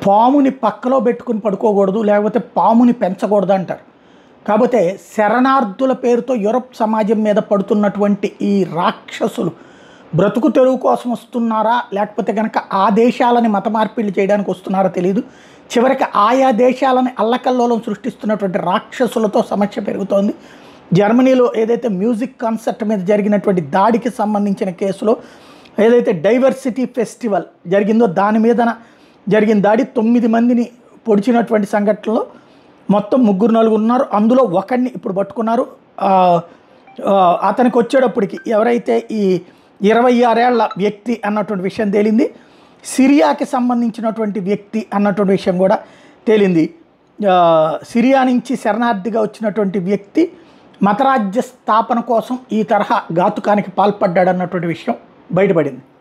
పాముని పక్కలో పెట్టుకుని పడుకోకూడదు లేకపోతే పాముని పెంచకూడదు అంటారు కాకపోతే శరణార్థుల పేరుతో యూరప్ సమాజం మీద పడుతున్నటువంటి ఈ రాక్షసులు బ్రతుకు తెరువు కోసం వస్తున్నారా లేకపోతే కనుక ఆ దేశాలని మత మార్పిళ్ళు చేయడానికి వస్తున్నారా తెలియదు చివరికి ఆయా దేశాలని అల్లకల్లోలం సృష్టిస్తున్నటువంటి రాక్షసులతో సమస్య పెరుగుతోంది జర్మనీలో ఏదైతే మ్యూజిక్ కాన్సర్ట్ మీద జరిగినటువంటి దాడికి సంబంధించిన కేసులో ఏదైతే డైవర్సిటీ ఫెస్టివల్ జరిగిందో దాని మీదన జరిగిన దాడి తొమ్మిది మందిని పొడిచినటువంటి సంఘటనలో మొత్తం ముగ్గురు నలుగురు ఉన్నారు అందులో ఒకడిని ఇప్పుడు పట్టుకున్నారు ఆ, ఆ, అతనికి వచ్చేటప్పటికి ఎవరైతే ఈ ఇరవై ఆరేళ్ల వ్యక్తి అన్నటువంటి విషయం తేలింది సిరియాకి సంబంధించినటువంటి వ్యక్తి అన్నటువంటి విషయం కూడా తేలింది ఆ, సిరియా నుంచి శరణార్థిగా వచ్చినటువంటి వ్యక్తి మతరాజ్య స్థాపన కోసం ఈ తరహా ఘాతుకానికి పాల్పడ్డాడన్నటువంటి విషయం బయటపడింది